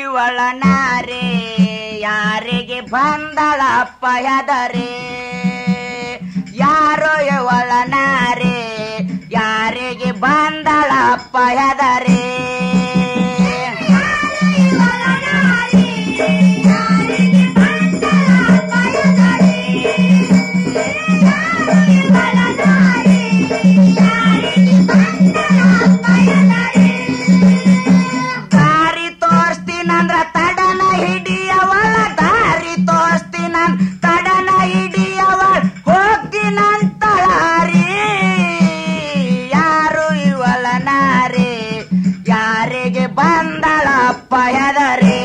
ಇವಳ ನಾರೆ ಯಾರಿಗೆ ಬಂದಳಪ್ಪ ಹೆದರೆ ಯಾರೋ ಇವಳ ನಾರೆ ಯಾರಿಗೆ ಬಂದಳಪ್ಪ ಹೆದರೆ ದಾರಿ ತೋರಿಸ್ತೀನಂದ್ರ ತಡನ ಹಿಡಿಯವಳ ದಾರಿ ತೋರಿಸ್ತೀನನ್ ತಡನ ಹಿಡಿಯವಳ ಹೋಗ್ತೀನಂತಳಾರಿ ಯಾರು ಇವಳ ನಾರೆ ಯಾರಿಗೆ ಬಂದಳಪ್ಪ ಹೆದರೆ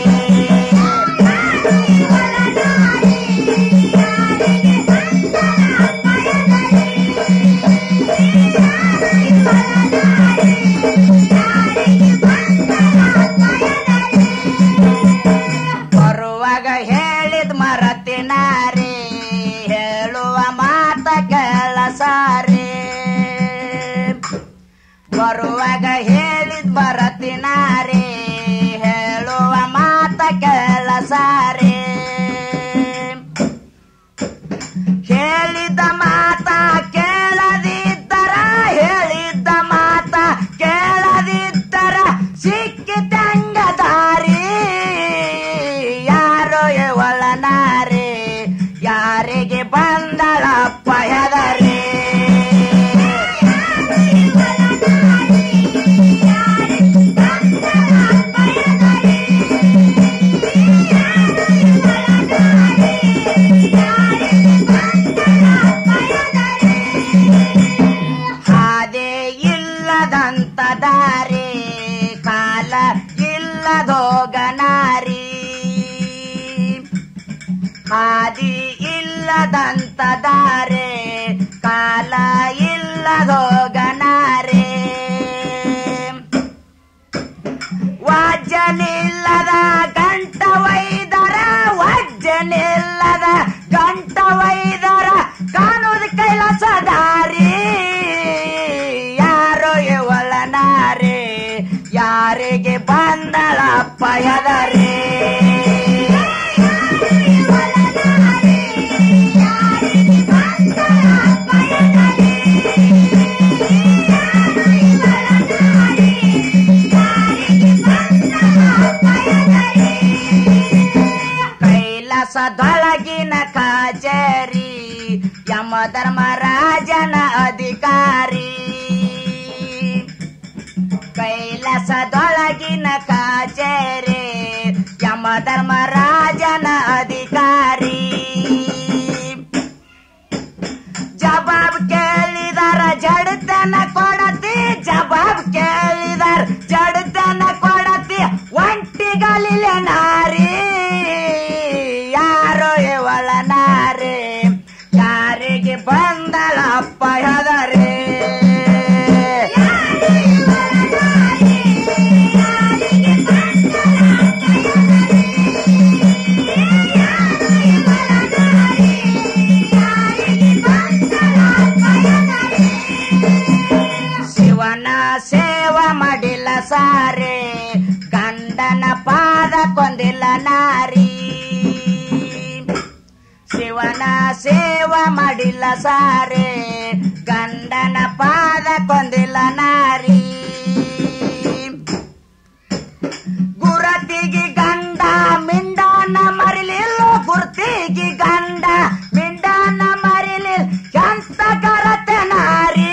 ಬರುವಾಗ ಹೇಳಿದ್ ಮರತಿನಾರಿ ಹೇಳುವ ಮಾತ ಕೆಲಸಾರಿ ಬರುವಾಗ ಹೇಳಿದ್ ಬರತಿನಾರಿ ಹೇಳುವ ಮಾತ ಕೆಲಸಾರಿ ಹೇಳಿದ ಮಾತ ಕೇಳದಿದ್ದರ ಹೇಳಿದ್ದ ಮಾತ ಕೇಳದಿದ್ದರ ಸಿಕ್ಕಿದಂಗ ದಾರಿ ಯಾರೋ ಇವಳ ನಾರೆ ಯಾರಿಗೆ ಬಂದಳಪ್ಪ ಹೆದರಿ ಹಾದೆ ಇಲ್ಲದಂತ ದಾರಿ ಕಾಲ ಇಲ್ಲದೋಗನಾರಿ ಹಾದಿ ಇಲ್ಲದಂತ ದಾರೆ ಕಾಲ ಇಲ್ಲದೋಗನಾರೆ ವಾಜ್ಯನಿಲ್ಲದ ಗಂಟ ವೈದರ ವಾಜ್ಯನಿಲ್ಲದ ಗಂಟ ವೈದರ ಕಾಣುವುದು ಕೈಲಾಸ ದಾರಿ ಯಾರೋ ಇವಳ ನಾರೆ ಯಾರಿಗೆ ಬಂದಳಪ್ಪ ಹೆದರಿ ಕೈಲಾಸದೊಳಗಿನ ಕಾಜರಿ ಯಮ ಧರ್ಮರಾಜನ ಅಧಿಕಾರಿ ಕೈಲಾಸದೊಳಗಿನ ಕಾಜರಿ ಯಮ ಧರ್ಮರಾಜನ ಅಧಿಕಾರಿ ಜವಾಬ್ ಕೇಳಿದಾರ ಜಡತನ ಕೊಡತಿ ಜವಾಬ್ ಕೇಳಿದಾರ ಜಡತನ ಕೊಡತಿ ಒಂಟಿಗಲಿಲ ನಾರಿ ಯಾರೋ ಇವಳ ನಾರೆ ಯಾರಿಗೆ ಬಂದಳಪ್ಪ ಹೆದರಿ ಶಿವನ ಸೇವ ಮಾಡಿಲ್ಲ ಸಾರೆ ಗಂಡನ ಪಾದ ಕೊಂದಿಲ್ಲ ನಾರಿ ಶಿವನ ಸೇವ ಮಾಡಿಲ್ಲ ಸಾರೆ ಗಂಡನ ಪಾದ ಕೊಂದಿಲ್ಲ ನಾರಿ ಗುರತಿಗೆ ಗಂಡ ಮಿಂಡಾನ ಮರಿಲಿಲ್ಲ ಗುರ್ತಿಗೆ ಗಂಡ ಮಿಂಡಾನ ಮರಿಲಿಲ್ಲ ಎಂತ ಕರತೆ ನಾರಿ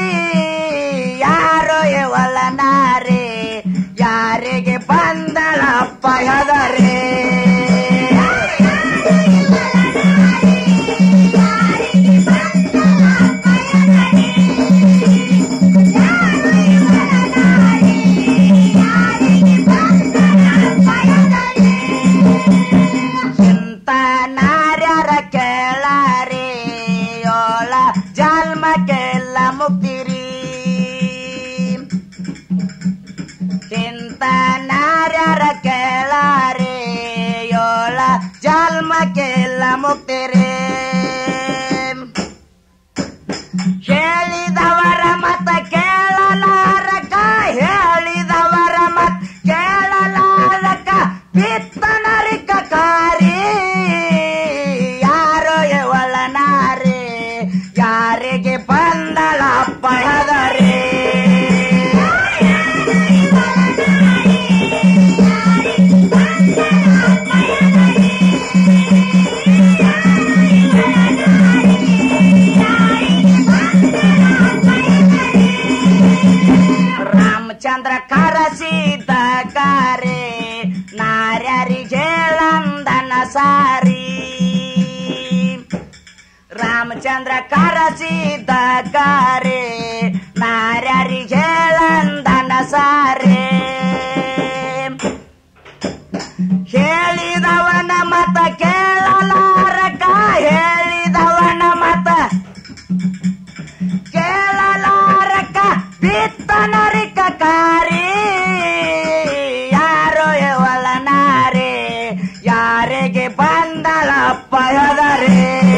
ಯಾರೋ ಇವಳ ನಾರಿ ಯಾರಿಗೆ ಬಂದಳಪ್ಪ ಹೆದರಿ ಯಾರಿಗೆ ಬಂದಳಪ್ಪ ಸಾರಿ ರಾಮಚಂದ್ರ ಕರಸಿದ ಕಾರೆ ನಾರ್ಯಾರಿಗೆ ಹೇಳಂದನ ಸಾರೆ ಹೇಳಿದವನ ಮತ ಕೇಳಲಾರಕ ಹೇಳಿದವನ ಮತ ಕೇಳಲಾರಕ ಬಿತ್ತನರಿಕ ಕಾರಿ ಯಾರೋ ಎವಲನಾರೆ ಯಾರಿಗೆ ಬಂದಳಪ್ಪ ಹೆದರೆ